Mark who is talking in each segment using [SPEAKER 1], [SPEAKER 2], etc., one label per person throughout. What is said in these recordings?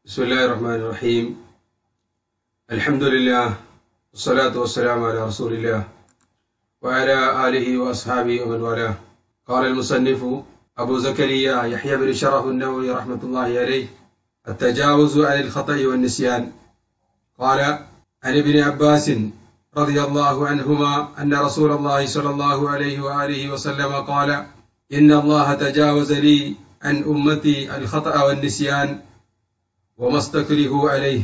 [SPEAKER 1] بسم الله الرحمن الرحيم الحمد لله والصلاة والسلام على رسول الله وعلى آله وأصحابه ومن والاه قال المصنف أبو زكريا يحيى بن شرف النووي رحمة الله عليه التجاوز عن الخطأ والنسيان قال عن ابن عباس رضي الله عنهما أن رسول الله صلى الله عليه وآله وسلم قال إن الله تجاوز لي عن أمتي الخطأ والنسيان وما استكرهوا عليه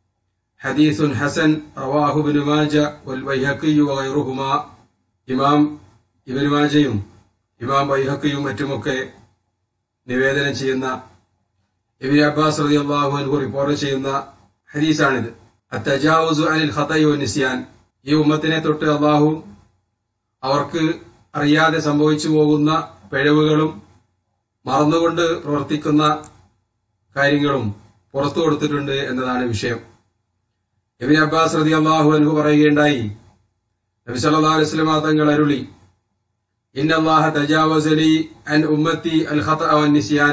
[SPEAKER 1] حديث حسن رواه ابن ماجه والبيهقي وغيرهما ഇമാം ഇബൻ മാജയും ഇമാം ബൈഹക്കയും മറ്റുമൊക്കെ നിവേദനം ചെയ്യുന്ന ഇബിൻ അബ്ബാസ് റതി അള്ളാഹു അൻഹു റിപ്പോർട്ട് ചെയ്യുന്ന ഹദീസാണിത് അത്തജാവുസു അനിൽ ഖതയു നിസ്യാൻ ഈ ഉമ്മത്തിനെ തൊട്ട് അള്ളാഹു അവർക്ക് അറിയാതെ സംഭവിച്ചു പോകുന്ന പിഴവുകളും മറന്നുകൊണ്ട് പ്രവർത്തിക്കുന്ന കാര്യങ്ങളും പുറത്തു കൊടുത്തിട്ടുണ്ട് എന്നതാണ് വിഷയം ഇബിൻ അബ്ബാസ് റതി അള്ളാഹു അൻഹു പറയുകയുണ്ടായി നബി സല്ലല്ലാഹു അലൈഹി വസല്ലം തങ്ങൾ അരുളി ഇന്നല്ലാഹ തജാവസ ലി അൻ ഉമ്മത്തി അൽ ഖതഅ വൻ നിസ്യാൻ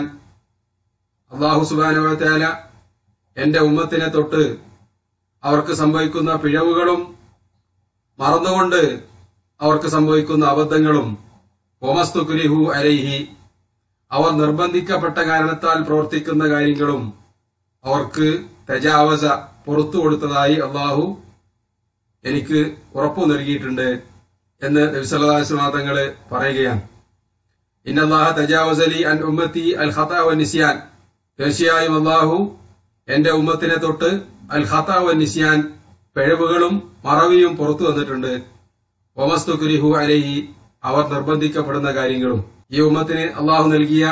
[SPEAKER 1] അല്ലാഹു സുബ്ഹാനഹു വ തആല എന്റെ ഉമ്മത്തിനെ തൊട്ട് അവർക്ക് സംഭവിക്കുന്ന പിഴവുകളും മറന്നുകൊണ്ട് അവർക്ക് സംഭവിക്കുന്ന അബദ്ധങ്ങളും ഒമസ്തുക്കുലിഹു അലൈഹി അവർ നിർബന്ധിക്കപ്പെട്ട കാരണത്താൽ പ്രവർത്തിക്കുന്ന കാര്യങ്ങളും അവർക്ക് തജാവസ പുറത്തു കൊടുത്തതായി അള്ളാഹു എനിക്ക് ഉറപ്പു നൽകിയിട്ടുണ്ട് എന്ന് നബിസല്ലാസ്മാതങ്ങള് പറയുകയാണ് ഇന്നല്ലാഹ തജാവസലി അൻ ഉമ്മത്തി അൽ ഖത വ നിസ്യാൻ തീർച്ചയായും അള്ളാഹു എന്റെ ഉമ്മത്തിനെ തൊട്ട് അൽ ഖത വ നിസ്യാൻ പിഴവുകളും മറവിയും പുറത്തു വന്നിട്ടുണ്ട് ഒമസ്തുക്കുരിഹു അലഹി അവർ നിർബന്ധിക്കപ്പെടുന്ന കാര്യങ്ങളും ഈ ഉമ്മത്തിന് അള്ളാഹു നൽകിയ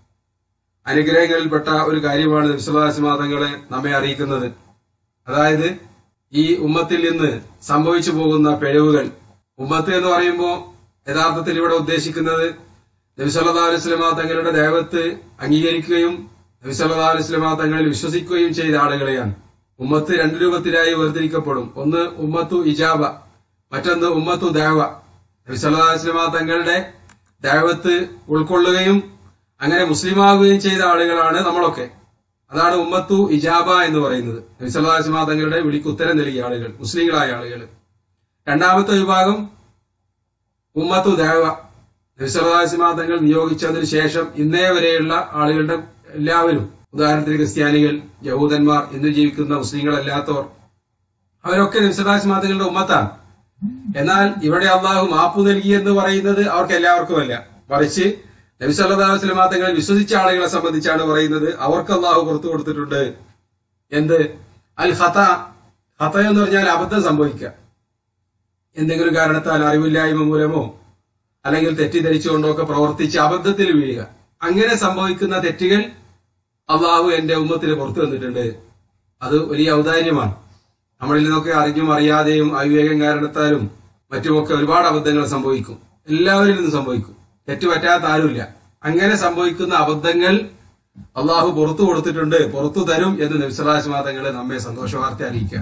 [SPEAKER 1] അനുഗ്രഹങ്ങളിൽപ്പെട്ട ഒരു കാര്യമാണ് നബിസ്വലാസ്മാതങ്ങളെ നമ്മെ അറിയിക്കുന്നത് അതായത് ഈ ഉമ്മത്തിൽ നിന്ന് സംഭവിച്ചു പോകുന്ന പിഴവുകൾ ഉമ്മത്ത് എന്ന് പറയുമ്പോൾ യഥാർത്ഥത്തിൽ ഇവിടെ ഉദ്ദേശിക്കുന്നത് നബിസല്ലാ അലുസ്ലമ തങ്ങളുടെ ദേവത്ത് അംഗീകരിക്കുകയും നബിസല്ലാ അലുസ്ലമ തങ്ങളിൽ വിശ്വസിക്കുകയും ചെയ്ത ആളുകളെയാണ് ഉമ്മത്ത് രണ്ടു രൂപത്തിലായി വേർതിരിക്കപ്പെടും ഒന്ന് ഉമ്മത്തു ഇജാബ മറ്റൊന്ന് ഉമ്മത്തു ദേവ നബിസല്ലാ അലുസ്ലമ തങ്ങളുടെ ദേവത്ത് ഉൾക്കൊള്ളുകയും അങ്ങനെ മുസ്ലിമാവുകയും ചെയ്ത ആളുകളാണ് നമ്മളൊക്കെ അതാണ് ഉമ്മത്തു ഇജാബ എന്ന് പറയുന്നത് നബിസല്ലാസ്മാ തങ്ങളുടെ വിളിക്ക് ഉത്തരം നൽകിയ ആളുകൾ മുസ്ലിങ്ങളായ ആളുകൾ രണ്ടാമത്തെ വിഭാഗം ഉമ്മത്തു ദേവ നബിസല്ലാസ്മാ തങ്ങൾ നിയോഗിച്ചതിന് ശേഷം ഇന്നേ വരെയുള്ള ആളുകളുടെ എല്ലാവരും ഉദാഹരണത്തിന് ക്രിസ്ത്യാനികൾ യഹൂദന്മാർ ഇന്ന് ജീവിക്കുന്ന മുസ്ലിങ്ങളല്ലാത്തവർ അവരൊക്കെ നബിസല്ലാസ്മാ തങ്ങളുടെ ഉമ്മത്താണ് എന്നാൽ ഇവിടെ അള്ളാഹു മാപ്പു നൽകി എന്ന് പറയുന്നത് അവർക്ക് എല്ലാവർക്കുമല്ല മറിച്ച് നബി സല്ലല്ലാഹു അലൈഹി വസല്ലം തങ്ങൾ വിശ്വസിച്ച ആളുകളെ സംബന്ധിച്ചാണ് പറയുന്നത് അവർക്ക് അള്ളാഹു പുറത്തു കൊടുത്തിട്ടുണ്ട് എന്ത് അൽ ഹത ഹത എന്ന് പറഞ്ഞാൽ അബദ്ധം സംഭവിക്കുക എന്തെങ്കിലും കാരണത്താൽ അറിവില്ലായ്മ മൂലമോ അല്ലെങ്കിൽ തെറ്റിദ്ധരിച്ചുകൊണ്ടോ ഒക്കെ പ്രവർത്തിച്ച് അബദ്ധത്തിൽ വീഴുക അങ്ങനെ സംഭവിക്കുന്ന തെറ്റുകൾ അള്ളാഹു എന്റെ ഉമ്മത്തിന് പുറത്തു വന്നിട്ടുണ്ട് അത് വലിയ ഔദാര്യമാണ് നമ്മളിൽ നിന്നൊക്കെ അറിഞ്ഞും അറിയാതെയും അവിവേകം കാരണത്താലും മറ്റുമൊക്കെ ഒരുപാട് അബദ്ധങ്ങൾ സംഭവിക്കും എല്ലാവരിൽ നിന്നും സംഭവിക്കും തെറ്റുപറ്റാത്ത ആരുമില്ല അങ്ങനെ സംഭവിക്കുന്ന അബദ്ധങ്ങൾ അള്ളാഹു പുറത്തു കൊടുത്തിട്ടുണ്ട് പുറത്തു തരും എന്ന് നബിസ്വലാസ്മാതങ്ങളെ നമ്മെ സന്തോഷ വാർത്ത അറിയിക്കുക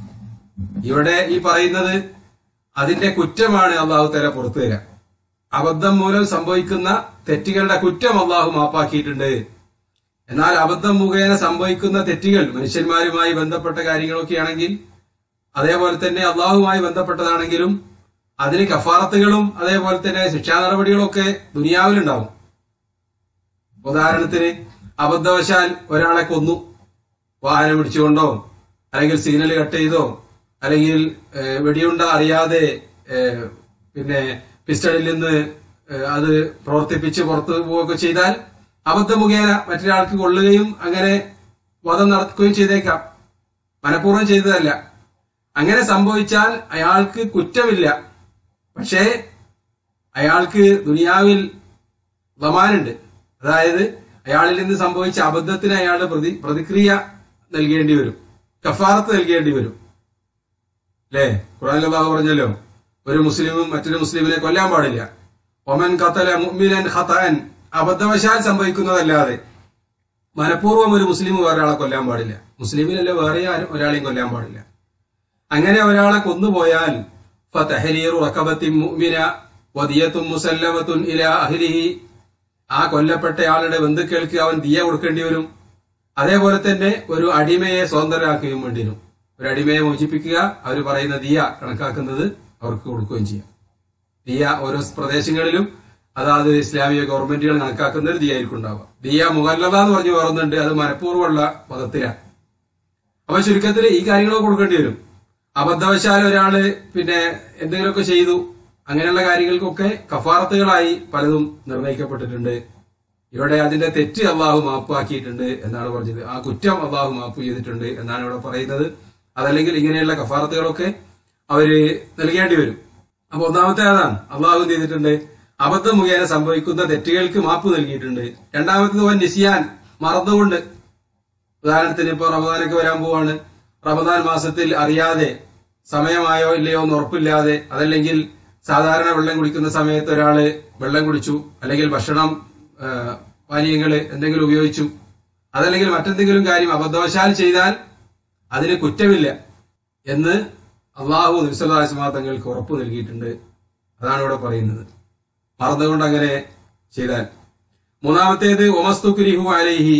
[SPEAKER 1] ഇവിടെ ഈ പറയുന്നത് അതിന്റെ കുറ്റമാണ് അള്ളാഹു തല പുറത്തു തരിക അബദ്ധം മൂലം സംഭവിക്കുന്ന തെറ്റുകളുടെ കുറ്റം അള്ളാഹു മാപ്പാക്കിയിട്ടുണ്ട് എന്നാൽ അബദ്ധം മുഖേന സംഭവിക്കുന്ന തെറ്റുകൾ മനുഷ്യന്മാരുമായി ബന്ധപ്പെട്ട കാര്യങ്ങളൊക്കെ ആണെങ്കിൽ അതേപോലെ തന്നെ അള്ളാഹുമായി ബന്ധപ്പെട്ടതാണെങ്കിലും അതിന് കഫാറത്തുകളും അതേപോലെ തന്നെ ശിക്ഷാ നടപടികളൊക്കെ ദുനിയാവിലുണ്ടാവും ഉദാഹരണത്തിന് അബദ്ധവശാൽ ഒരാളെ കൊന്നു വാഹനം പിടിച്ചുകൊണ്ടോ അല്ലെങ്കിൽ സിഗ്നൽ കട്ട് ചെയ്തോ അല്ലെങ്കിൽ വെടിയുണ്ട അറിയാതെ പിന്നെ പിസ്റ്റളിൽ നിന്ന് അത് പ്രവർത്തിപ്പിച്ച് പുറത്തു പോവുകയൊക്കെ ചെയ്താൽ അബദ്ധ മുഖേന മറ്റൊരാൾക്ക് കൊള്ളുകയും അങ്ങനെ വധം നടക്കുകയും ചെയ്തേക്കാം മനഃപൂർവ്വം ചെയ്തതല്ല അങ്ങനെ സംഭവിച്ചാൽ അയാൾക്ക് കുറ്റമില്ല പക്ഷേ അയാൾക്ക് ദുനിയാവിൽ വമാനുണ്ട് അതായത് അയാളിൽ നിന്ന് സംഭവിച്ച അബദ്ധത്തിന് അയാൾ പ്രതി പ്രതിക്രിയ നൽകേണ്ടി വരും കഫാറത്ത് നൽകേണ്ടി വരും അല്ലേ ഖുറാൻ ബാബു പറഞ്ഞല്ലോ ഒരു മുസ്ലിമും മറ്റൊരു മുസ്ലിമിനെ കൊല്ലാൻ പാടില്ല ഒമൻ ഖത്തല മുഅ്മിനൻ ഖതഅൻ അബദ്ധവശാൽ സംഭവിക്കുന്നതല്ലാതെ മനഃപൂർവ്വം ഒരു മുസ്ലിം വേറെ ആളെ കൊല്ലാൻ പാടില്ല മുസ്ലിമിനല്ല വേറെ ആരും ഒരാളെയും കൊല്ലാൻ പാടില്ല അങ്ങനെ ഒരാളെ കൊന്നുപോയാൽ ഫതഹരീറു റഖബത്തിൻ മുഅ്മിന വദിയത്തും മുസല്ലമത്തുൻ ഇലാ അഹ്ലിഹി ആ കൊല്ലപ്പെട്ട ആളുടെ ബന്ധുക്കൾക്ക് അവൻ ദിയ കൊടുക്കേണ്ടി വരും അതേപോലെ തന്നെ ഒരു അടിമയെ സ്വതന്ത്രരാക്കുകയും വേണ്ടി വരും ഒരു അടിമയെ മോചിപ്പിക്കുക അവർ പറയുന്ന ദിയ കണക്കാക്കുന്നത് അവർക്ക് കൊടുക്കുകയും ചെയ്യാം ദിയ ഓരോ പ്രദേശങ്ങളിലും അതാത് ഇസ്ലാമിക ഗവൺമെന്റുകൾ കണക്കാക്കുന്ന ഒരു ദിയ ആയിരിക്കും ഉണ്ടാവുക ദിയ മുഹല്ലത എന്ന് പറഞ്ഞു പറയുന്നുണ്ട് അത് മനഃപൂർവ്വമുള്ള പദത്തിലാണ് അപ്പൊ ചുരുക്കത്തിൽ ഈ കാര്യങ്ങളൊക്കെ കൊടുക്കേണ്ടി വരും അബദ്ധവശാൽ ഒരാള് പിന്നെ എന്തെങ്കിലുമൊക്കെ ചെയ്തു അങ്ങനെയുള്ള കാര്യങ്ങൾക്കൊക്കെ കഫാറത്തുകളായി പലതും നിർണയിക്കപ്പെട്ടിട്ടുണ്ട് ഇവിടെ അതിന്റെ തെറ്റ് അള്ളാഹു മാപ്പാക്കിയിട്ടുണ്ട് എന്നാണ് പറഞ്ഞത് ആ കുറ്റം അള്ളാഹു മാപ്പ് ചെയ്തിട്ടുണ്ട് എന്നാണ് ഇവിടെ പറയുന്നത് അതല്ലെങ്കിൽ ഇങ്ങനെയുള്ള കഫാറത്തുകളൊക്കെ അവര് നൽകേണ്ടി വരും അപ്പൊ ഒന്നാമത്തെ അതാണ് അള്ളാഹു എന്ത് ചെയ്തിട്ടുണ്ട് അബദ്ധം മുഖേന സംഭവിക്കുന്ന തെറ്റുകൾക്ക് മാപ്പ് നൽകിയിട്ടുണ്ട് രണ്ടാമത്തേത് വൻ നിസിയാൻ മറന്നുകൊണ്ട് ഉദാഹരണത്തിന് ഇപ്പൊ റമദാനൊക്കെ വരാൻ പോവാണ് റമദാൻ മാസത്തിൽ അറിയാതെ സമയമായോ ഇല്ലയോ എന്ന് ഉറപ്പില്ലാതെ അതല്ലെങ്കിൽ സാധാരണ വെള്ളം കുടിക്കുന്ന സമയത്ത് ഒരാള് വെള്ളം കുടിച്ചു അല്ലെങ്കിൽ ഭക്ഷണം ആ, പാനീയങ്ങള് എന്തെങ്കിലും ഉപയോഗിച്ചു അതല്ലെങ്കിൽ മറ്റെന്തെങ്കിലും കാര്യം അബദ്ധവശാൽ ചെയ്താൽ അതിന് കുറ്റമില്ല എന്ന് അള്ളാഹു നിസ്ലാസ്മാ തങ്ങൾക്ക് ഉറപ്പ് നൽകിയിട്ടുണ്ട് അതാണ് ഇവിടെ പറയുന്നത് മറന്നുകൊണ്ട് അങ്ങനെ ചെയ്താൽ മൂന്നാമത്തേത് ഒമസ്തുക്കുരിഹു അലൈഹി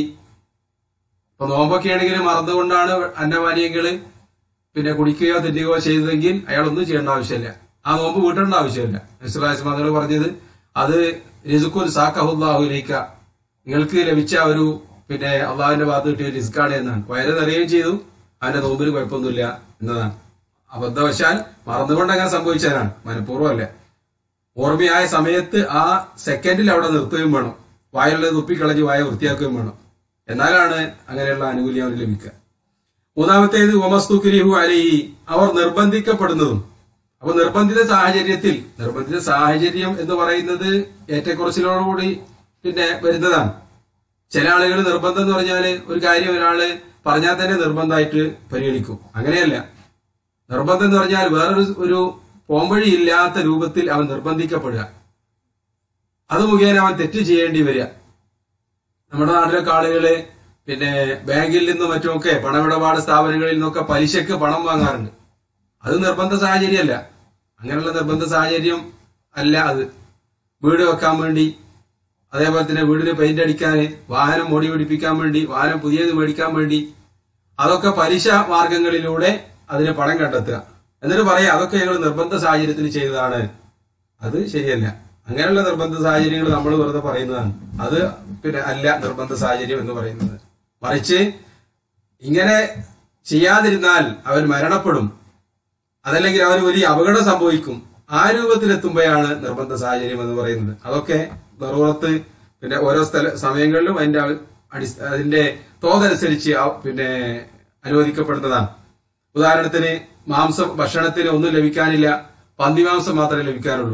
[SPEAKER 1] ഇപ്പൊ നോമ്പൊക്കെ ആണെങ്കിൽ മറന്നുകൊണ്ടാണ് അന്നപാനീയങ്ങള് പിന്നെ കുടിക്കുകയോ തെറ്റുകയോ ചെയ്തതെങ്കിൽ അയാളൊന്നും ചെയ്യേണ്ട ആവശ്യമില്ല ആ നോമ്പ് വീട്ടേണ്ട ആവശ്യമില്ല നിസ്ലാസ്മാതകൾ പറഞ്ഞത് അത് റിസുക്കുൽ സാക്കഹുല്ലാഹുലേക്ക നിങ്ങൾക്ക് ലഭിച്ച ഒരു പിന്നെ അള്ളാഹുവിന്റെ ഭാഗത്ത് കിട്ടിയ റിസ്ക്കാണ് എന്നാണ് വയറ് നിറയുകയും ചെയ്തു അവന്റെ നോമ്പിന് കുഴപ്പമൊന്നുമില്ല എന്നതാണ് അബദ്ധവശാൽ മറന്നുകൊണ്ട് അങ്ങനെ സംഭവിച്ചതാണ് മനഃപൂർവ്വമല്ല ഓർമ്മയായ സമയത്ത് ആ സെക്കൻഡിൽ അവിടെ നിർത്തുകയും വേണം വായുള്ളത് തുപ്പിക്കളഞ്ഞ് വായ വൃത്തിയാക്കുകയും വേണം എന്നാലാണ് അങ്ങനെയുള്ള ആനുകൂല്യം അവന് ലഭിക്കുക മൂന്നാമത്തേത് ഒമസ്തുക്കിരിഹു അലൈഹി അവർ നിർബന്ധിക്കപ്പെടുന്നതും അപ്പൊ നിർബന്ധിത സാഹചര്യത്തിൽ നിർബന്ധിത സാഹചര്യം എന്ന് പറയുന്നത് ഏറ്റക്കുറച്ചിലോടുകൂടി പിന്നെ വരുന്നതാണ് ചില ആളുകൾ നിർബന്ധം എന്ന് പറഞ്ഞാല് ഒരു കാര്യം ഒരാള് പറഞ്ഞാൽ തന്നെ നിർബന്ധമായിട്ട് പരിഗണിക്കും അങ്ങനെയല്ല നിർബന്ധം എന്ന് പറഞ്ഞാൽ വേറൊരു ഒരു പോംവഴി ഇല്ലാത്ത രൂപത്തിൽ അവൻ നിർബന്ധിക്കപ്പെടുക അത് മുഖേന അവൻ തെറ്റ് ചെയ്യേണ്ടി വരിക നമ്മുടെ നാട്ടിലൊക്കെ ആളുകള് പിന്നെ ബാങ്കിൽ നിന്നും മറ്റുമൊക്കെ പണമിടപാട് സ്ഥാപനങ്ങളിൽ നിന്നൊക്കെ പലിശക്ക് പണം വാങ്ങാറുണ്ട് അത് നിർബന്ധ സാഹചര്യമല്ല അങ്ങനെയുള്ള നിർബന്ധ സാഹചര്യം അല്ല അത് വീട് വെക്കാൻ വേണ്ടി അതേപോലെ തന്നെ വീടിന് പെയിന്റ് അടിക്കാൻ വാഹനം മോടി പിടിപ്പിക്കാൻ വേണ്ടി വാഹനം പുതിയത് മേടിക്കാൻ വേണ്ടി അതൊക്കെ പലിശ മാർഗങ്ങളിലൂടെ അതിന് പണം കണ്ടെത്തുക എന്നിട്ട് പറയാം അതൊക്കെ ഞങ്ങൾ നിർബന്ധ സാഹചര്യത്തിൽ ചെയ്തതാണ് അത് ശരിയല്ല അങ്ങനെയുള്ള നിർബന്ധ സാഹചര്യങ്ങൾ നമ്മൾ വെറുതെ പറയുന്നതാണ് അത് പിന്നെ അല്ല നിർബന്ധ സാഹചര്യം എന്ന് പറയുന്നത് മറിച്ച് ഇങ്ങനെ ചെയ്യാതിരുന്നാൽ അവൻ മരണപ്പെടും അതല്ലെങ്കിൽ അവന് വലിയ അപകടം സംഭവിക്കും ആ രൂപത്തിലെത്തുമ്പോഴാണ് നിർബന്ധ സാഹചര്യം എന്ന് പറയുന്നത് അതൊക്കെ നെറുപുറത്ത് പിന്നെ ഓരോ സ്ഥല സമയങ്ങളിലും അതിന്റെ അടിസ്ഥ അതിന്റെ തോതനുസരിച്ച് ആ പിന്നെ അനുവദിക്കപ്പെടുന്നതാണ് ഉദാഹരണത്തിന് മാംസം ഭക്ഷണത്തിന് ഒന്നും ലഭിക്കാനില്ല പന്നിമാംസം മാത്രമേ ലഭിക്കാനുള്ളൂ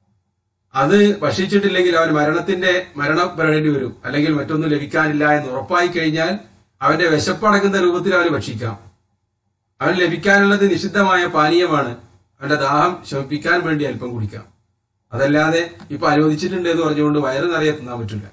[SPEAKER 1] അത് ഭക്ഷിച്ചിട്ടില്ലെങ്കിൽ അവൻ മരണത്തിന്റെ മരണപ്പെടേണ്ടി വരും അല്ലെങ്കിൽ മറ്റൊന്നും ലഭിക്കാനില്ല എന്ന് ഉറപ്പായി കഴിഞ്ഞാൽ അവന്റെ വിശപ്പടങ്ങുന്ന രൂപത്തിൽ അവന് ഭക്ഷിക്കാം അവന് ലഭിക്കാനുള്ളത് നിഷിദ്ധമായ പാനീയമാണ് അവന്റെ ദാഹം ശമിപ്പിക്കാൻ വേണ്ടി അല്പം കുടിക്കാം അതല്ലാതെ ഇപ്പൊ അനുവദിച്ചിട്ടുണ്ട് എന്ന് പറഞ്ഞുകൊണ്ട് വയറ് നിറയെ തിന്നാൻ പറ്റില്ല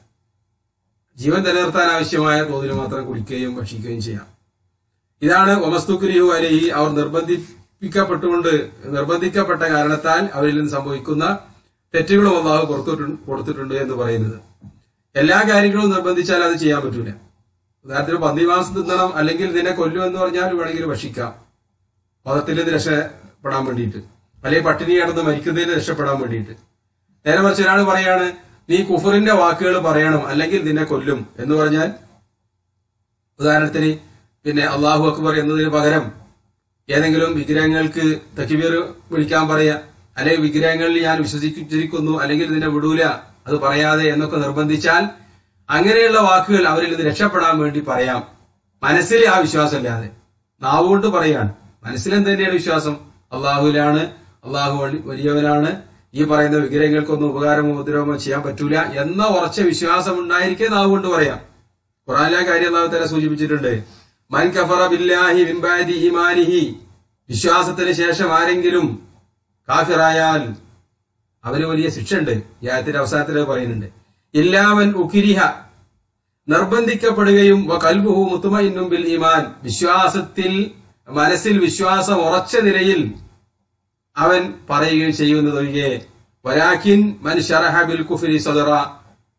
[SPEAKER 1] ജീവൻ നിലനിർത്താൻ ആവശ്യമായ തോതിൽ മാത്രം കുടിക്കുകയും ഭക്ഷിക്കുകയും ചെയ്യാം ഇതാണ് ഒമസ്തുക്കുരിഹു അലഹി അവർ നിർബന്ധിപ്പിക്കപ്പെട്ടുകൊണ്ട് നിർബന്ധിക്കപ്പെട്ട കാരണത്താൽ അവരിൽ നിന്ന് സംഭവിക്കുന്ന തെറ്റുകളും അള്ളാഹു കൊടുത്തിട്ടുണ്ട് കൊടുത്തിട്ടുണ്ട് എന്ന് പറയുന്നത് എല്ലാ കാര്യങ്ങളും നിർബന്ധിച്ചാൽ അത് ചെയ്യാൻ പറ്റൂല ഉദാഹരണത്തിന് പന്നിമാംസം തിന്നണം അല്ലെങ്കിൽ ഇതിനെ കൊല്ലും എന്ന് പറഞ്ഞാൽ വേണമെങ്കിൽ ഭക്ഷിക്കാം മതത്തിൽ നിന്ന് രക്ഷപ്പെടാൻ വേണ്ടിയിട്ട് അല്ലെങ്കിൽ പട്ടിണി കിടന്ന് മരിക്കുന്നതിന് രക്ഷപ്പെടാൻ വേണ്ടിയിട്ട് നേരെ മറിച്ച് ഒരാൾ പറയാണ് നീ കുഫറിന്റെ വാക്കുകൾ പറയണം അല്ലെങ്കിൽ നിന്നെ കൊല്ലും എന്ന് പറഞ്ഞാൽ ഉദാഹരണത്തിന് പിന്നെ അള്ളാഹു അക്ബർ എന്നതിന് പകരം ഏതെങ്കിലും വിഗ്രഹങ്ങൾക്ക് തക്കിബീർ വിളിക്കാൻ പറയാ അല്ലെങ്കിൽ വിഗ്രഹങ്ങളിൽ ഞാൻ വിശ്വസിച്ചിരിക്കുന്നു അല്ലെങ്കിൽ നിന്നെ വിടൂല അത് പറയാതെ എന്നൊക്കെ നിർബന്ധിച്ചാൽ അങ്ങനെയുള്ള വാക്കുകൾ അവരിൽ നിന്ന് രക്ഷപ്പെടാൻ വേണ്ടി പറയാം മനസ്സിൽ ആ വിശ്വാസമില്ലാതെ നാവുകൊണ്ട് പറയാണ് മനസ്സിലും തന്നെയാണ് വിശ്വാസം അള്ളാഹുലാണ് അള്ളാഹു വഴി- വലിയവനാണ് ഈ പറയുന്ന വിഗ്രഹങ്ങൾക്കൊന്നും ഉപകാരമോ ഉപദ്രവമോ ചെയ്യാൻ പറ്റൂല എന്ന ഉറച്ച വിശ്വാസം ഉണ്ടായിരിക്കെ നാവുകൊണ്ട് പറയാം ഖുറാനിലെ കാര്യം അള്ളാഹു തല സൂചിപ്പിച്ചിട്ടുണ്ട് മൻ കഫറ ബില്ലാഹി മിൻ ബഅദി ഈമാനിഹി വിശ്വാസത്തിന് ശേഷം ആരെങ്കിലും കാഫിറായാൽ അവന് വലിയ ശിക്ഷ ഉണ്ട് ഈ ആയത്തിന്റെ അവസാനത്തിൽ അത് പറയുന്നുണ്ട് ഇല്ലാവൻ ഉക്കിരിഹ നിർബന്ധിക്കപ്പെടുകയും വ കൽബുഹു മുത്തുമഇന്നും ബിൽ ഈമാൻ വിശ്വാസത്തിൽ മനസ്സിൽ വിശ്വാസം ഉറച്ച നിലയിൽ അവൻ പറയുകയും ചെയ്യുന്നതൊഴികെ വരാക്കിൻ മൻ ശറഹ ബിൽ കുഫ്രി സദറ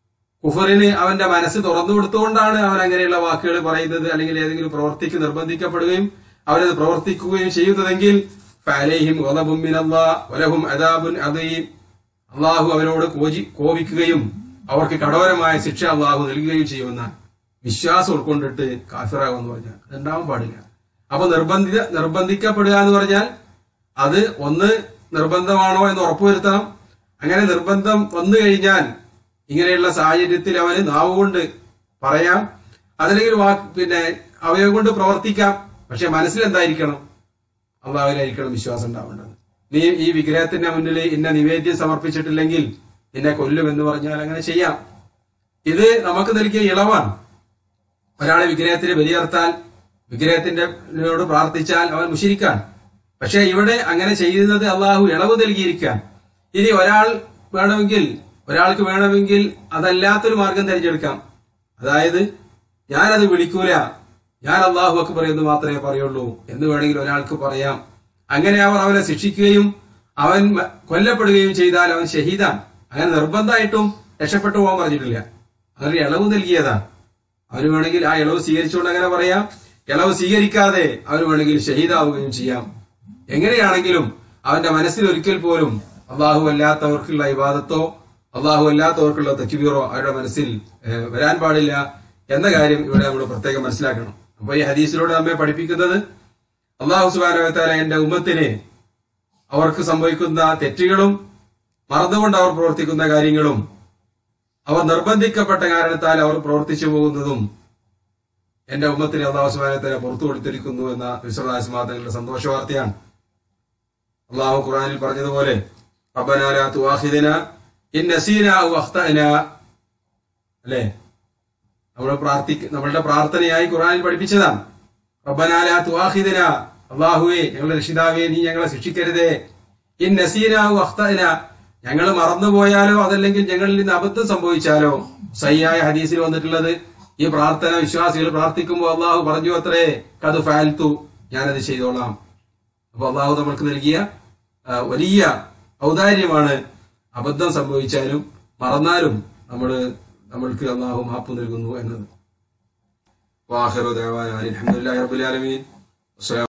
[SPEAKER 1] കുഫറിന് അവന്റെ മനസ്സ് തുറന്നു കൊടുത്തുകൊണ്ടാണ് അവൻ അങ്ങനെയുള്ള വാക്കുകൾ പറയുന്നത് അല്ലെങ്കിൽ ഏതെങ്കിലും പ്രവർത്തിക്ക് നിർബന്ധിക്കപ്പെടുകയും അവരത് പ്രവർത്തിക്കുകയും ചെയ്യുന്നതെങ്കിൽ ഫഅലൈഹിം ഗളബും മിനല്ലാഹ് വലഹും അദാബുൻ അദീം അള്ളാഹു അവരോട് കോജി കോപിക്കുകയും അവർക്ക് കഠോരമായ ശിക്ഷ അള്ളാഹു നൽകുകയും ചെയ്യുമെന്നാണ് വിശ്വാസം ഉൾക്കൊണ്ടിട്ട് കാഫിറാകുമെന്ന് പറഞ്ഞാൽ അതുണ്ടാവാൻ പാടില്ല അപ്പൊ നിർബന്ധിത നിർബന്ധിക്കപ്പെടുക എന്ന് പറഞ്ഞാൽ അത് ഒന്ന് നിർബന്ധമാണോ എന്ന് ഉറപ്പുവരുത്തണം അങ്ങനെ നിർബന്ധം വന്നു കഴിഞ്ഞാൽ ഇങ്ങനെയുള്ള സാഹചര്യത്തിൽ അവന് നാവുകൊണ്ട് പറയാം അതല്ലെങ്കിൽ വാക്ക് പിന്നെ അവയെ കൊണ്ട് പ്രവർത്തിക്കാം പക്ഷെ മനസ്സിൽ എന്തായിരിക്കണം അള്ളാഹുലായിരിക്കണം വിശ്വാസം ഉണ്ടാവേണ്ടത് നീ ഈ വിഗ്രഹത്തിന്റെ മുന്നിൽ ഇന്ന നിവേദ്യം സമർപ്പിച്ചിട്ടില്ലെങ്കിൽ നിന്നെ കൊല്ലും എന്ന് പറഞ്ഞാൽ അങ്ങനെ ചെയ്യാം ഇത് നമുക്ക് നൽകിയ ഇളവാണ് ഒരാളെ വിഗ്രഹത്തിന് ബലിയർത്താൽ വിഗ്രഹത്തിന്റെ നോട് പ്രാർത്ഥിച്ചാൽ അവൻ മുഷിരിക്കാൻ പക്ഷെ ഇവിടെ അങ്ങനെ ചെയ്യുന്നത് അള്ളാഹു ഇളവ് നൽകിയിരിക്കാൻ ഇനി ഒരാൾ വേണമെങ്കിൽ ഒരാൾക്ക് വേണമെങ്കിൽ അതല്ലാത്തൊരു മാർഗം തിരഞ്ഞെടുക്കാം അതായത് ഞാനത് വിളിക്കൂല ഞാൻ അള്ളാഹു അക്ബർ എന്ന് മാത്രമേ പറയുള്ളൂ എന്ന് വേണമെങ്കിൽ ഒരാൾക്ക് പറയാം അങ്ങനെ അവർ അവനെ ശിക്ഷിക്കുകയും അവൻ മ- കൊല്ലപ്പെടുകയും ചെയ്താൽ അവൻ ഷഹീദാൻ അങ്ങനെ നിർബന്ധമായിട്ടും രക്ഷപ്പെട്ടു പോകാൻ പറഞ്ഞിട്ടില്ല അങ്ങനെ ഇളവ് നൽകിയതാണ് അവന് വേണമെങ്കിൽ ആ ഇളവ് സ്വീകരിച്ചുകൊണ്ട് അങ്ങനെ പറയാം ഇളവ് സ്വീകരിക്കാതെ അവന് വേണമെങ്കിൽ ഷഹീദാവുകയും ചെയ്യാം എങ്ങനെയാണെങ്കിലും അവന്റെ മനസ്സിൽ ഒരിക്കൽ പോലും അള്ളാഹു അല്ലാത്തവർക്കുള്ള ഇബാദത്തോ അള്ളാഹു അല്ലാത്തവർക്കുള്ള തെക്കുബീറോ അവരുടെ മനസ്സിൽ ഏഹ്, വരാൻ പാടില്ല എന്ന കാര്യം ഇവിടെ നമ്മൾ പ്രത്യേകം മനസ്സിലാക്കണം അപ്പൊ ഈ ഹദീസിലൂടെ നമ്മെ പഠിപ്പിക്കുന്നത് അള്ളാഹു സുബാനവത്താല എന്റെ ഉമ്മത്തിന് അവർക്ക് സംഭവിക്കുന്ന തെറ്റുകളും മറന്നുകൊണ്ട് അവർ പ്രവർത്തിക്കുന്ന കാര്യങ്ങളും അവർ നിർബന്ധിക്കപ്പെട്ട കാരണത്താൽ അവർ പ്രവർത്തിച്ചു പോകുന്നതും എന്റെ ഉമ്മത്തിന് അള്ളാഹു സുബാനത്താല പുറത്തു കൊടുത്തിരിക്കുന്നു എന്ന വിശ്വദാസ്മാതങ്ങളുടെ സന്തോഷ വാർത്തയാണ് അള്ളാഹു ഖുറാനിൽ പറഞ്ഞതുപോലെ റബ്ബനാ ലാ തുആഖിദന ഇൻ നസീന ഔ അഖ്തഅന അല്ലേ നമ്മൾ പ്രാർത്ഥിക്ക നമ്മളുടെ പ്രാർത്ഥനയായി ഖുറാനിൽ പഠിപ്പിച്ചതാണ് റബ്ബനാ ലാ തുആഖിദന അള്ളാഹുവേ ഞങ്ങളുടെ രക്ഷിതാവേ നീ ഞങ്ങളെ ശിക്ഷിക്കരുതേ ഇൻ നസീന ഔ അഖ്തഅന ഞങ്ങൾ മറന്നുപോയാലോ അതല്ലെങ്കിൽ ഞങ്ങളിൽ നിന്ന് അബദ്ധം സംഭവിച്ചാലോ സയ്യായ ഹദീസിൽ വന്നിട്ടുള്ളത് ഈ പ്രാർത്ഥന വിശ്വാസികൾ പ്രാർത്ഥിക്കുമ്പോൾ അള്ളാഹു പറഞ്ഞു അത്രേ കത് ഫാൽത്തു ഞാനത് ചെയ്തോളാം അപ്പൊ അള്ളാഹു നമ്മൾക്ക് നൽകിയ ആ, വലിയ ഔദാര്യമാണ് അബദ്ധം സംഭവിച്ചാലും മറന്നാലും നമ്മള് നമ്മൾക്ക് അള്ളാഹു മാപ്പ് നൽകുന്നു എന്നത് വാഹിറു ദേവായ അലഹമുല്ലാ റബുലാലമീൻ